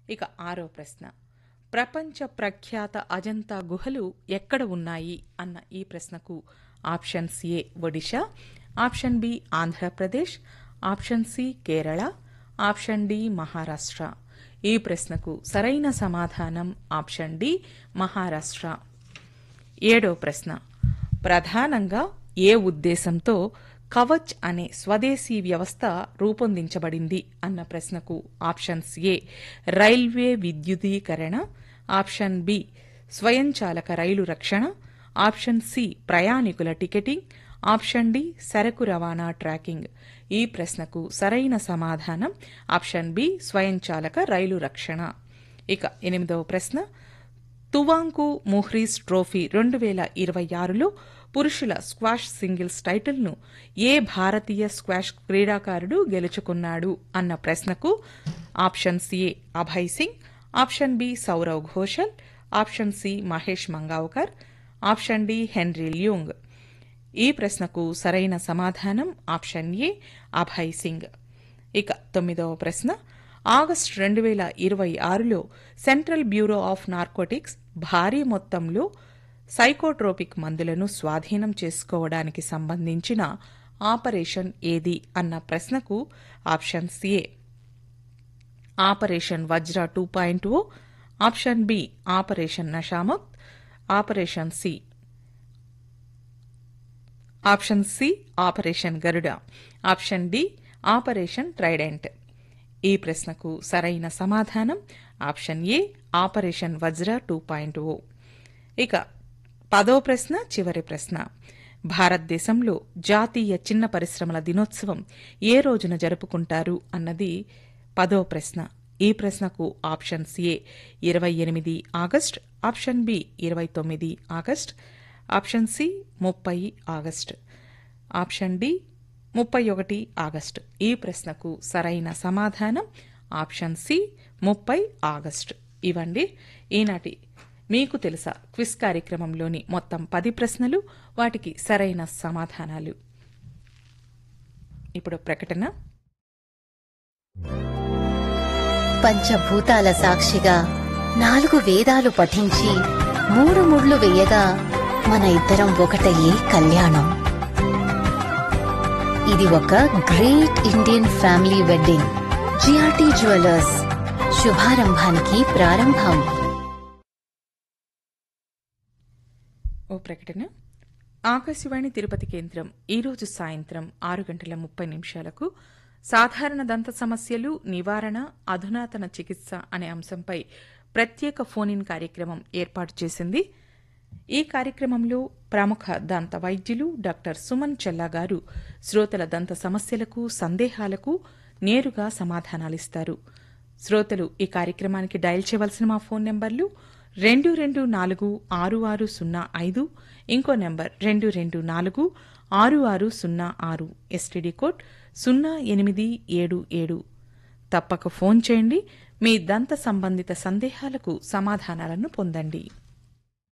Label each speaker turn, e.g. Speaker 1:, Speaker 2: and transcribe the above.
Speaker 1: ఇక ఆరో ప్రశ్న ప్రపంచ ప్రఖ్యాత అజంతా గుహలు ఎక్కడ ఉన్నాయి అన్న ఈ ప్రశ్నకు options A Odisha option B Andhra Pradesh option C Kerala option D Maharashtra ఈ ప్రశ్నకు సరైన సమాధానం ఆప్షన్ డి మహారాష్ట్ర ఏడో ప్రశ్న ప్రధానంగా ఏ ఉద్దేశంతో కవచ్ అనే స్వదేశీ వ్యవస్థ రూపొందించబడింది అన్న ప్రశ్నకు ఆప్షన్స్ ఏ రైల్వే విద్యుదీకరణ ఆప్షన్ బి స్వయంచాలక రైలు రక్షణ ఆప్షన్ సి ప్రయాణికుల టికెటింగ్ ఆప్షన్ డి సరకు రవాణా ట్రాకింగ్ ఈ ప్రశ్నకు సరైన సమాధానం ఆప్షన్ బి స్వయంచాలక రైలు రక్షణ ఇక ఎనిమిదవ ప్రశ్న తువాంకు ముహ్రీస్ ట్రోఫీ రెండు వేల ఇరవై ఆరులో పురుషుల స్క్వాష్ సింగిల్స్ టైటిల్ను ఏ భారతీయ స్క్వాష్ క్రీడాకారుడు గెలుచుకున్నాడు అన్న ప్రశ్నకు options A Abhay Singh option B Saurav Ghosal option C Mahesh Mangaonkar option D Henry Leung ఈ ప్రశ్నకు సరైన సమాధానం ఆప్షన్ ఏ అభయ్ సింగ్ ఇక తొమ్మిదవ ప్రశ్న ఆగస్టు రెండు వేల ఇరవై ఆరులో సెంట్రల్ బ్యూరో ఆఫ్ నార్కోటిక్స్ భారీ మొత్తంలో సైకోట్రోపిక్ మందులను స్వాధీనం చేసుకోవడానికి సంబంధించిన ఆపరేషన్ ఏది అన్న ప్రశ్నకు options A operation Vajra two point o option B operation Nashamath operation C option C operation Garuda option D operation trident ఈ ప్రశ్నకు సరైన సమాధానం option A operation Vajra two point o ఇక పదో ప్రశ్న చివరి ప్రశ్న భారతదేశంలో జాతీయ చిన్న పరిశ్రమల దినోత్సవం ఏ రోజున జరుపుకుంటారు అన్నది పదో ప్రశ్న ఈ ప్రశ్నకు ఆప్షన్స్ ఏ ఇరవై ఎనిమిది ఆగస్ట్ ఆప్షన్ బి ఇరవై తొమ్మిది ఆగస్ట్ ఆప్షన్ సి ముప్పై ఆగస్ట్ ఆప్షన్ డి ముప్పై ఒకటి ఆగస్ట్ ఈ ప్రశ్నకు సరైన సమాధానం ఆప్షన్ సి ముప్పై ఆగస్ట్ ఇవండి ఈనాటి మీకు తెలుసా క్విజ్ కార్యక్రమంలోని మొత్తం పది ప్రశ్నలు వాటికి సరైన సమాధానాలు ఇప్పుడు ప్రకటన
Speaker 2: పంచభూతాల సాక్షిగా నాలుగు వేదాలు పఠించి మూడు ముళ్ళు వేయగా మన ఇద్దరం ఒకటయ్యే కళ్యాణం ఇది ఒక great Indian family wedding GRT jewellers శుభారంభానికి ప్రారంభం
Speaker 1: ఓ ప్రకటన ఆకాశవాణి తిరుపతి కేంద్రం ఈరోజు సాయంత్రం ఆరు గంటల ముప్పై నిమిషాలకు సాధారణ దంత సమస్యలు నివారణ అధునాతన చికిత్స అనే అంశంపై ప్రత్యేక ఫోన్ ఇన్ కార్యక్రమం ఏర్పాటు చేసింది ఈ కార్యక్రమంలో ప్రముఖ దంత వైద్యులు డాక్టర్ సుమన్ చెల్లా గారు శ్రోతల దంత సమస్యలకు సందేహాలకు నేరుగా సమాధానాలిస్తారు శ్రోతలు ఈ కార్యక్రమానికి డయల్ చేయవలసిన మా ఫోన్ నెంబర్లు రెండు రెండు నాలుగు ఆరు ఆరు సున్నా ఐదు ఇంకో నెంబర్ రెండు రెండు నాలుగు ఆరు ఆరు సున్నా ఆరు ఎస్టీడీ కోడ్ సున్నా ఎనిమిది ఏడు ఏడు తప్పక ఫోన్ చేయండి మీ దంత సంబంధిత సందేహాలకు సమాధానాలను పొందండి